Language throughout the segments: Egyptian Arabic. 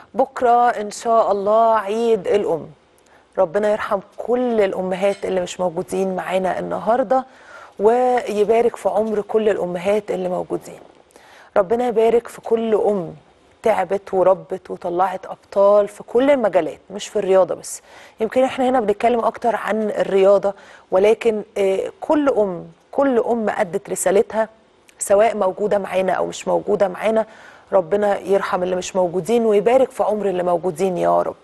بكرة إن شاء الله عيد الأم ربنا يرحم كل الأمهات اللي مش موجودين معانا النهاردة ويبارك في عمر كل الأمهات اللي موجودين ربنا يبارك في كل أم تعبت وربت وطلعت أبطال في كل المجالات مش في الرياضة بس يمكن احنا هنا بنتكلم أكتر عن الرياضة ولكن آه، كل أم كل أم أدت رسالتها سواء موجودة معانا أو مش موجودة معانا ربنا يرحم اللي مش موجودين ويبارك في عمر اللي موجودين يا رب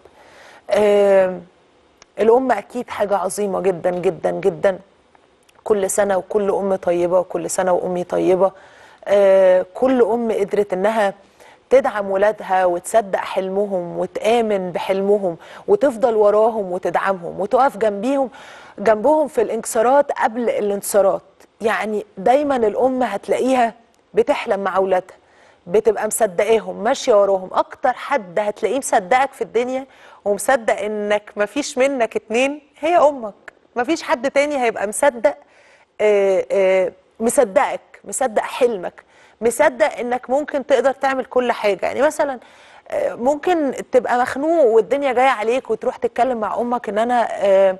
آه، الأم أكيد حاجة عظيمة جدا جدا جدا كل سنة وكل أم طيبة وكل سنة وأمي طيبة آه، كل أم قدرت إنها تدعم ولادها وتصدق حلمهم وتآمن بحلمهم وتفضل وراهم وتدعمهم وتقف جنبيهم جنبهم في الانكسارات قبل الانتصارات يعني دايما الأم هتلاقيها بتحلم مع أولادها بتبقى مصدقاهم ماشية وراهم أكتر حد هتلاقيه مصدقك في الدنيا ومصدق إنك مفيش منك اتنين هي أمك مفيش حد تاني هيبقى مصدق آه، آه، مصدقك مصدق حلمك مصدق انك ممكن تقدر تعمل كل حاجه يعني مثلا آه، ممكن تبقى مخنوق والدنيا جايه عليك وتروح تتكلم مع امك ان انا آه،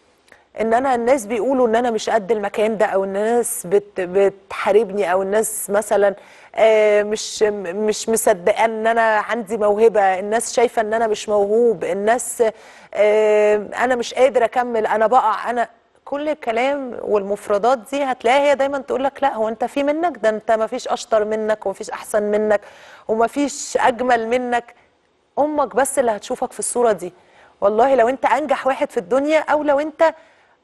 ان انا الناس بيقولوا ان انا مش قد المكان ده او ان الناس بت بتحاربني او الناس مثلا آه، مش مش مصدقه ان انا عندي موهبه الناس شايفه ان انا مش موهوب الناس آه، انا مش قادر اكمل انا بقع انا كل الكلام والمفردات دي هتلاقيها هي دايما تقول لك لا هو انت في منك ده انت ما فيش اشطر منك وما فيش احسن منك وما فيش اجمل منك امك بس اللي هتشوفك في الصوره دي والله لو انت انجح واحد في الدنيا او لو انت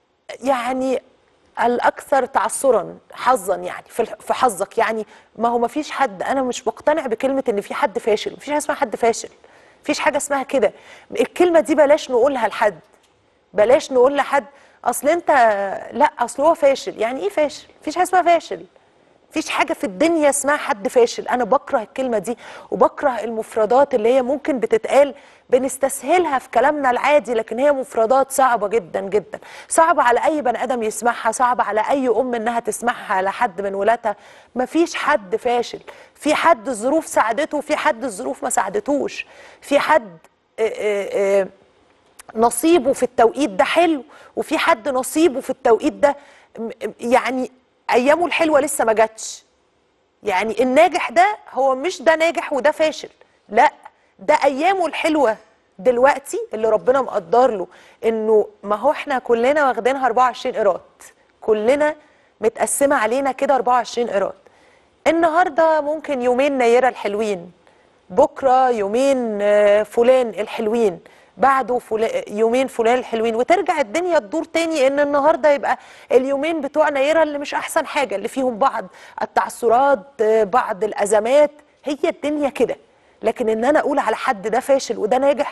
يعني الاكثر تعثرا حظا يعني في في حظك يعني ما هو ما فيش حد انا مش بقتنع بكلمه ان في حد فاشل مفيش حاجه اسمها حد فاشل مفيش حاجه اسمها كده الكلمه دي بلاش نقولها لحد بلاش نقول لحد اصل انت لا اصل هو فاشل يعني ايه فاشل مفيش حاجه اسمها فاشل مفيش حاجه في الدنيا اسمها حد فاشل انا بكره الكلمه دي وبكره المفردات اللي هي ممكن بتتقال بنستسهلها في كلامنا العادي لكن هي مفردات صعبه جدا جدا صعبه على اي بني ادم يسمعها صعبه على اي ام انها تسمعها على حد من ولادها مفيش حد فاشل في حد الظروف ساعدته وفي حد الظروف ما ساعدتوش في حد آه، آه، آه، نصيبه في التوقيت ده حلو وفي حد نصيبه في التوقيت ده م- يعني ايامه الحلوه لسه ما جاتش يعني الناجح ده هو مش ده ناجح وده فاشل لا ده ايامه الحلوه دلوقتي اللي ربنا مقدر له انه ما هو احنا كلنا واخدينها 24 قيراط كلنا متقسمه علينا كده 24 قيراط النهارده ممكن يومين نيره الحلوين بكره يومين آه، فلان الحلوين بعده فلا يومين فلان الحلوين وترجع الدنيا تدور تاني ان النهارده يبقى اليومين بتوع نيره اللي مش احسن حاجه اللي فيهم بعض التعثرات آه، بعض الازمات هي الدنيا كده لكن ان انا اقول على حد ده فاشل وده ناجح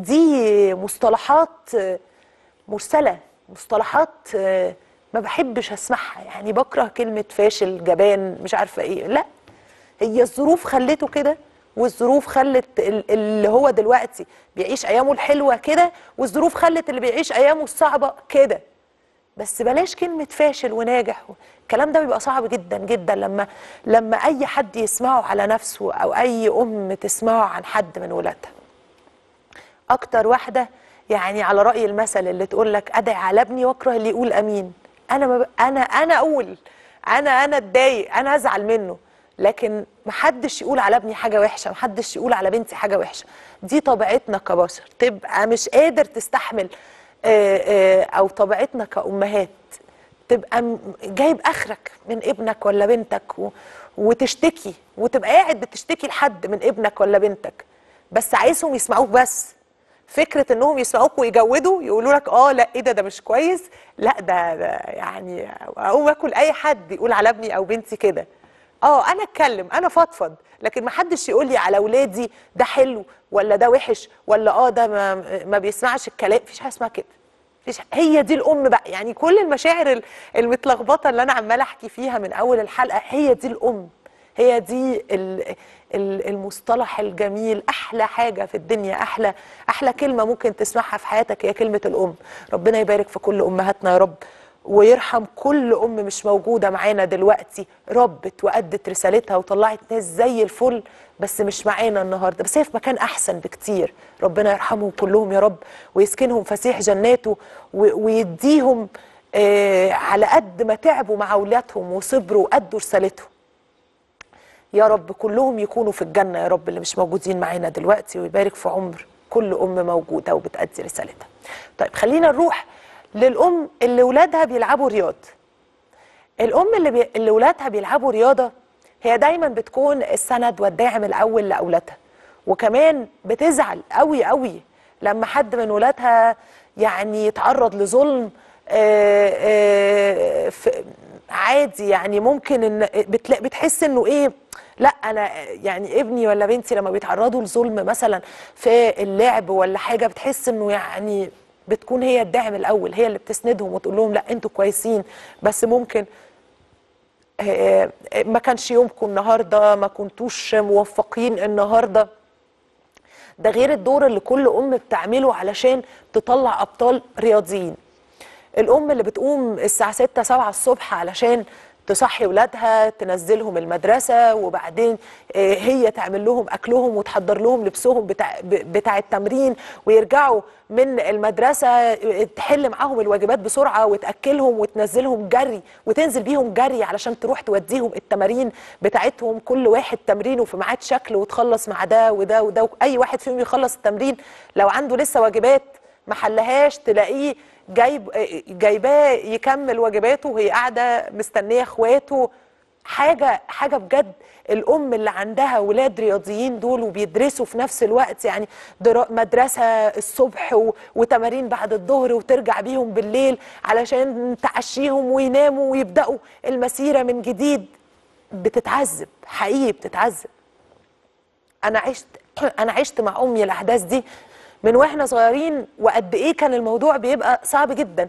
دي مصطلحات آه، مرسله مصطلحات آه، ما بحبش اسمعها يعني بكره كلمه فاشل جبان مش عارفه ايه لا هي الظروف خلته كده والظروف خلت ال- اللي هو دلوقتي بيعيش ايامه الحلوه كده والظروف خلت اللي بيعيش ايامه الصعبه كده بس بلاش كلمه فاشل وناجح الكلام ده بيبقى صعب جدا جدا لما لما اي حد يسمعه على نفسه او اي ام تسمعه عن حد من ولادها اكتر واحده يعني على راي المثل اللي تقول لك ادعي على ابني واكره اللي يقول امين انا ما ب... انا انا اقول انا انا اتضايق انا ازعل منه لكن محدش يقول على ابني حاجه وحشه محدش يقول على بنتي حاجه وحشه دي طبيعتنا كبشر تبقى مش قادر تستحمل آه، آه، او طبيعتنا كامهات تبقى م- جايب اخرك من ابنك ولا بنتك و... وتشتكي وتبقى قاعد بتشتكي لحد من ابنك ولا بنتك بس عايزهم يسمعوك بس فكره انهم يسمعوك ويجودوا يقولوا لك اه لا ايه ده ده مش كويس لا ده, ده يعني اقوم اكل اي حد يقول على ابني او بنتي كده اه انا اتكلم انا فضفض لكن ما حدش يقول لي على اولادي ده حلو ولا ده وحش ولا اه ده ما, ما بيسمعش الكلام مفيش حاجه اسمها كده مفيش هي دي الام بقى يعني كل المشاعر ال- المتلخبطه اللي انا عماله احكي فيها من اول الحلقه هي دي الام هي دي ال- ال- المصطلح الجميل احلى حاجه في الدنيا احلى احلى كلمه ممكن تسمعها في حياتك هي كلمه الام ربنا يبارك في كل امهاتنا يا رب ويرحم كل ام مش موجوده معانا دلوقتي ربت وادت رسالتها وطلعت ناس زي الفل بس مش معانا النهارده بس هي في مكان احسن بكتير ربنا يرحمهم كلهم يا رب ويسكنهم فسيح جناته و- ويديهم آه على قد ما تعبوا مع اولادهم وصبروا وادوا رسالتهم يا رب كلهم يكونوا في الجنة يا رب اللي مش موجودين معانا دلوقتي ويبارك في عمر كل أم موجودة وبتأدي رسالتها طيب خلينا نروح للأم اللي ولادها بيلعبوا رياض الأم اللي, بي... اللي ولادها بيلعبوا رياضة هي دايما بتكون السند والداعم الأول لأولادها وكمان بتزعل قوي قوي لما حد من ولادها يعني يتعرض لظلم آه، آه، في- عادي يعني ممكن ان بتلا- بتحس انه ايه لا انا يعني ابني ولا بنتي لما بيتعرضوا لظلم مثلا في اللعب ولا حاجه بتحس انه يعني بتكون هي الداعم الاول هي اللي بتسندهم وتقول لهم لا انتوا كويسين بس ممكن آه، آه، ما كانش يومكم النهارده ما كنتوش موفقين النهارده ده غير الدور اللي كل ام بتعمله علشان تطلع ابطال رياضيين الام اللي بتقوم الساعه 6 7 الصبح علشان تصحي ولادها تنزلهم المدرسه وبعدين آه، هي تعمل لهم اكلهم وتحضر لهم لبسهم بتاع ب- بتاع التمرين ويرجعوا من المدرسه آه، تحل معاهم الواجبات بسرعه وتاكلهم وتنزلهم جري وتنزل بيهم جري علشان تروح توديهم التمارين بتاعتهم كل واحد تمرينه في ميعاد شكل وتخلص مع ده وده وده اي واحد فيهم يخلص التمرين لو عنده لسه واجبات ما حلهاش تلاقيه جايب جايباه يكمل واجباته وهي قاعده مستنيه اخواته حاجه حاجه بجد الام اللي عندها ولاد رياضيين دول وبيدرسوا في نفس الوقت يعني درا- مدرسه الصبح و- وتمارين بعد الظهر وترجع بيهم بالليل علشان تعشيهم ويناموا ويبداوا المسيره من جديد بتتعذب حقيقي بتتعذب انا عشت انا عشت مع امي الاحداث دي من واحنا صغيرين وقد ايه كان الموضوع بيبقى صعب جدا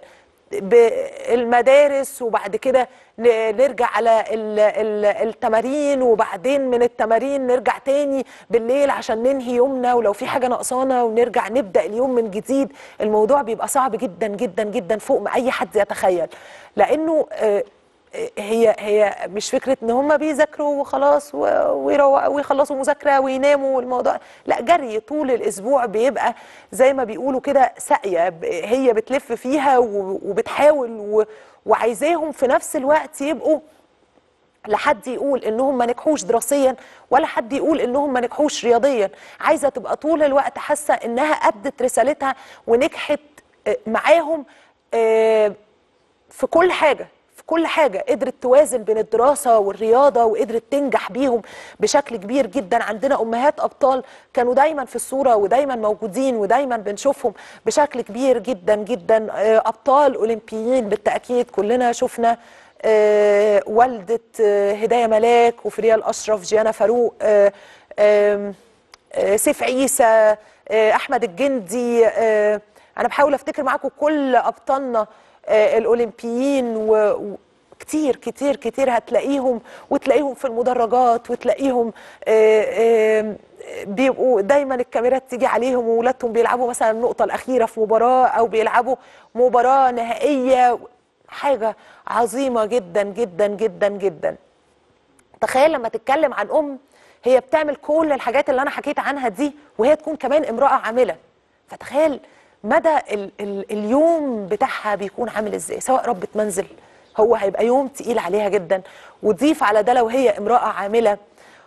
بالمدارس وبعد كده ن- نرجع على ال- ال- التمارين وبعدين من التمارين نرجع تاني بالليل عشان ننهي يومنا ولو في حاجه ناقصانا ونرجع نبدا اليوم من جديد الموضوع بيبقى صعب جدا جدا جدا فوق ما اي حد يتخيل لانه آه، هي هي مش فكره ان هم بيذاكروا وخلاص و- ويروقوا ويخلصوا مذاكره ويناموا والموضوع لا جري طول الاسبوع بيبقى زي ما بيقولوا كده ساقيه ب- هي بتلف فيها و- وبتحاول و- وعايزاهم في نفس الوقت يبقوا لا حد يقول انهم ما نجحوش دراسيا ولا حد يقول انهم ما نجحوش رياضيا عايزه تبقى طول الوقت حاسه انها ادت رسالتها ونجحت آه، معاهم آه، في كل حاجه في كل حاجه قدرت توازن بين الدراسه والرياضه وقدرت تنجح بيهم بشكل كبير جدا عندنا امهات ابطال كانوا دايما في الصوره ودايما موجودين ودايما بنشوفهم بشكل كبير جدا جدا آه، ابطال اولمبيين بالتاكيد كلنا شفنا آه، والده آه، هدايه ملاك وفريال اشرف جيانا فاروق آه، آم، آه، سيف عيسى آه، احمد الجندي آه، انا بحاول افتكر معاكم كل ابطالنا آه، الاولمبيين و- وكتير كتير كتير هتلاقيهم وتلاقيهم في المدرجات وتلاقيهم آه، آه، بيبقوا دايما الكاميرات تيجي عليهم وولادهم بيلعبوا مثلا النقطه الاخيره في مباراه او بيلعبوا مباراه نهائيه حاجه عظيمه جدا جدا جدا جدا تخيل لما تتكلم عن ام هي بتعمل كل الحاجات اللي انا حكيت عنها دي وهي تكون كمان امراه عامله فتخيل مدى ال ال اليوم بتاعها بيكون عامل ازاي سواء ربة منزل هو هيبقى يوم تقيل عليها جدا وضيف على ده لو هي امراه عامله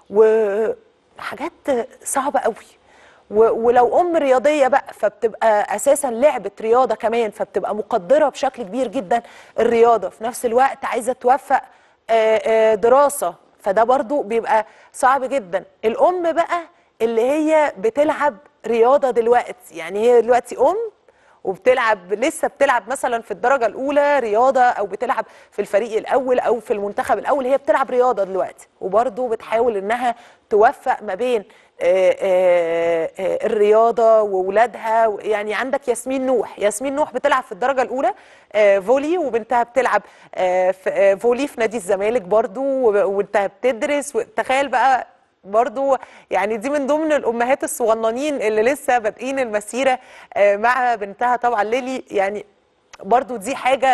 وحاجات صعبه قوي و- ولو ام رياضيه بقى فبتبقى اساسا لعبه رياضه كمان فبتبقى مقدره بشكل كبير جدا الرياضه في نفس الوقت عايزه توفق آه، آه، دراسه فده برضو بيبقى صعب جدا الام بقى اللي هي بتلعب رياضه دلوقتي يعني هي دلوقتي ام وبتلعب لسه بتلعب مثلا في الدرجه الاولى رياضه او بتلعب في الفريق الاول او في المنتخب الاول هي بتلعب رياضه دلوقتي وبرضه بتحاول انها توفق ما بين آه، آه، آه، الرياضه وولادها يعني عندك ياسمين نوح ياسمين نوح بتلعب في الدرجه الاولى آه، فولي وبنتها بتلعب آه، في- آه، فولي في نادي الزمالك برضو وب- وبنتها بتدرس تخيل بقى برضو يعني دي من ضمن الامهات الصغننين اللي لسه بادئين المسيره آه، مع بنتها طبعا ليلي يعني برضو دي حاجه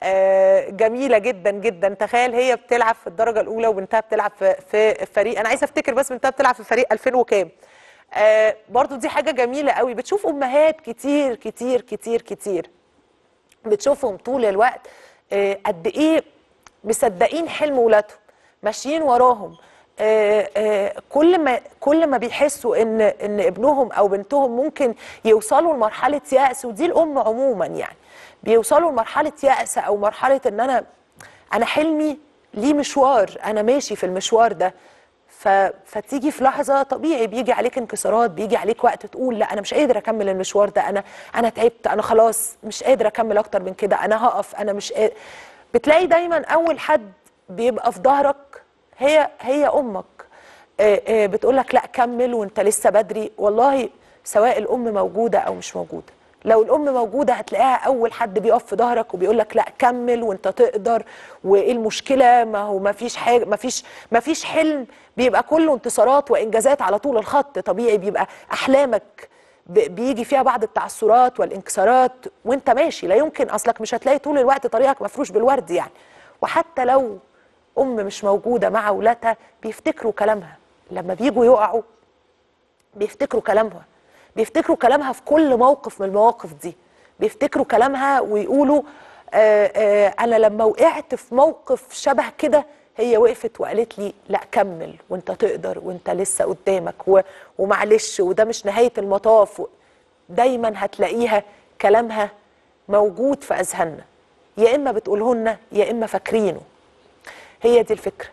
آه، جميله جدا جدا تخيل هي بتلعب في الدرجه الاولى وبنتها بتلعب في في فريق انا عايزه افتكر بس بنتها بتلعب في فريق 2000 وكام آه، برضو دي حاجه جميله قوي بتشوف امهات كتير كتير كتير كتير بتشوفهم طول الوقت آه، قد ايه مصدقين حلم ولادهم ماشيين وراهم آه، آه، كل ما كل ما بيحسوا ان ان ابنهم او بنتهم ممكن يوصلوا لمرحله يأس ودي الام عموما يعني بيوصلوا لمرحله يأس او مرحله ان انا انا حلمي ليه مشوار انا ماشي في المشوار ده ف... فتيجي في لحظه طبيعي بيجي عليك انكسارات بيجي عليك وقت تقول لا انا مش قادر اكمل المشوار ده انا انا تعبت انا خلاص مش قادر اكمل اكتر من كده انا هقف انا مش قادر بتلاقي دايما اول حد بيبقى في ظهرك هي هي امك بتقول لك لا كمل وانت لسه بدري والله سواء الام موجوده او مش موجوده لو الام موجوده هتلاقيها اول حد بيقف في ظهرك وبيقول لك لا كمل وانت تقدر وايه المشكله ما هو ما فيش حاجه ما فيش ما فيش حلم بيبقى كله انتصارات وانجازات على طول الخط طبيعي بيبقى احلامك ب- بيجي فيها بعض التعثرات والانكسارات وانت ماشي لا يمكن اصلك مش هتلاقي طول الوقت طريقك مفروش بالورد يعني وحتى لو ام مش موجوده مع اولادها بيفتكروا كلامها لما بيجوا يقعوا بيفتكروا كلامها بيفتكروا كلامها في كل موقف من المواقف دي بيفتكروا كلامها ويقولوا آآ آآ انا لما وقعت في موقف شبه كده هي وقفت وقالت لي لا كمل وانت تقدر وانت لسه قدامك و- ومعلش وده مش نهايه المطاف دايما هتلاقيها كلامها موجود في اذهاننا يا اما بتقوله لنا يا اما فاكرينه هي دي الفكره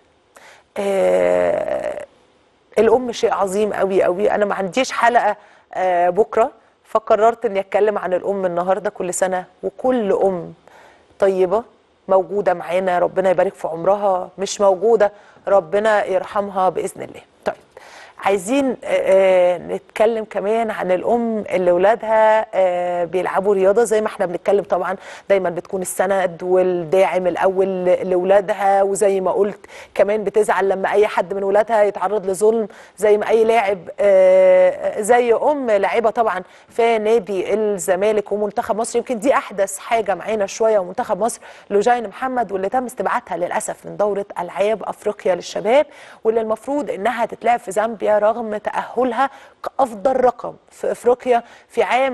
آه الام شيء عظيم قوي قوي انا ما عنديش حلقه آه بكره فقررت اني اتكلم عن الام النهارده كل سنه وكل ام طيبه موجوده معانا ربنا يبارك في عمرها مش موجوده ربنا يرحمها باذن الله طيب عايزين آه، نتكلم كمان عن الام اللي ولادها آه، بيلعبوا رياضه زي ما احنا بنتكلم طبعا دايما بتكون السند والداعم الاول لاولادها وزي ما قلت كمان بتزعل لما اي حد من ولادها يتعرض لظلم زي ما اي لاعب آه، زي ام لاعبه طبعا في نادي الزمالك ومنتخب مصر يمكن دي احدث حاجه معانا شويه ومنتخب مصر لوجين محمد واللي تم استبعادها للاسف من دوره العاب افريقيا للشباب واللي المفروض انها تتلعب في زامبيا رغم تاهلها كافضل رقم في افريقيا في عام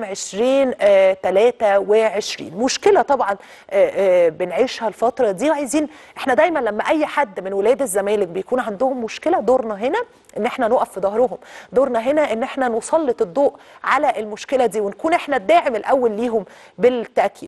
2023 مشكله طبعا آه، آه، بنعيشها الفتره دي وعايزين احنا دايما لما اي حد من ولاد الزمالك بيكون عندهم مشكله دورنا هنا ان احنا نقف في ظهرهم دورنا هنا ان احنا نسلط الضوء على المشكله دي ونكون احنا الداعم الاول ليهم بالتاكيد